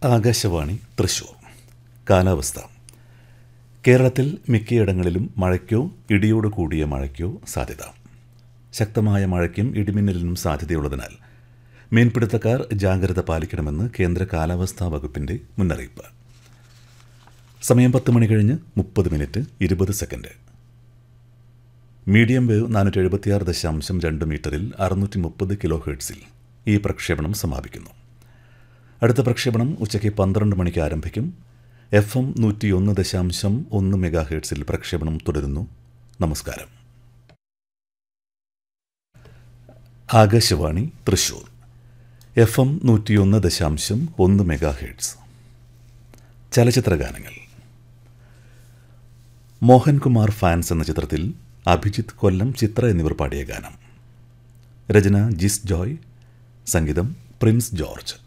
ആകാശവാണി തൃശൂർ കാലാവസ്ഥ കേരളത്തിൽ മിക്കയിടങ്ങളിലും മഴയ്ക്കോ ഇടിയോട് കൂടിയ മഴയ്ക്കോ സാധ്യത ശക്തമായ മഴയ്ക്കും ഇടിമിന്നലിനും സാധ്യതയുള്ളതിനാൽ മീൻപിടുത്തക്കാർ ജാഗ്രത പാലിക്കണമെന്ന് കേന്ദ്ര കാലാവസ്ഥാ വകുപ്പിന്റെ മുന്നറിയിപ്പ് സമയം പത്ത് മണി കഴിഞ്ഞ് മുപ്പത് മിനിറ്റ് ഇരുപത് സെക്കൻഡ് മീഡിയം വേവ് നാനൂറ്റി എഴുപത്തിയാറ് ദശാംശം രണ്ട് മീറ്ററിൽ അറുന്നൂറ്റി മുപ്പത് കിലോ ഹേർട്സിൽ ഈ പ്രക്ഷേപണം സമാപിക്കുന്നു അടുത്ത പ്രക്ഷേപണം ഉച്ചയ്ക്ക് പന്ത്രണ്ട് മണിക്ക് ആരംഭിക്കും എഫ് എം നൂറ്റിയൊന്ന് ദശാംശം ഒന്ന് മെഗാ ഹേർട്സിൽ പ്രക്ഷേപണം തുടരുന്നു നമസ്കാരം ആകാശവാണി തൃശൂർ എഫ് എം നൂറ്റിയൊന്ന് ദശാംശം ഒന്ന് മെഗാ ഹേർട്സ് ചലച്ചിത്രഗാനങ്ങൾ മോഹൻകുമാർ ഫാൻസ് എന്ന ചിത്രത്തിൽ അഭിജിത്ത് കൊല്ലം ചിത്ര എന്നിവർ പാടിയ ഗാനം രചന ജിസ് ജോയ് സംഗീതം പ്രിൻസ് ജോർജ്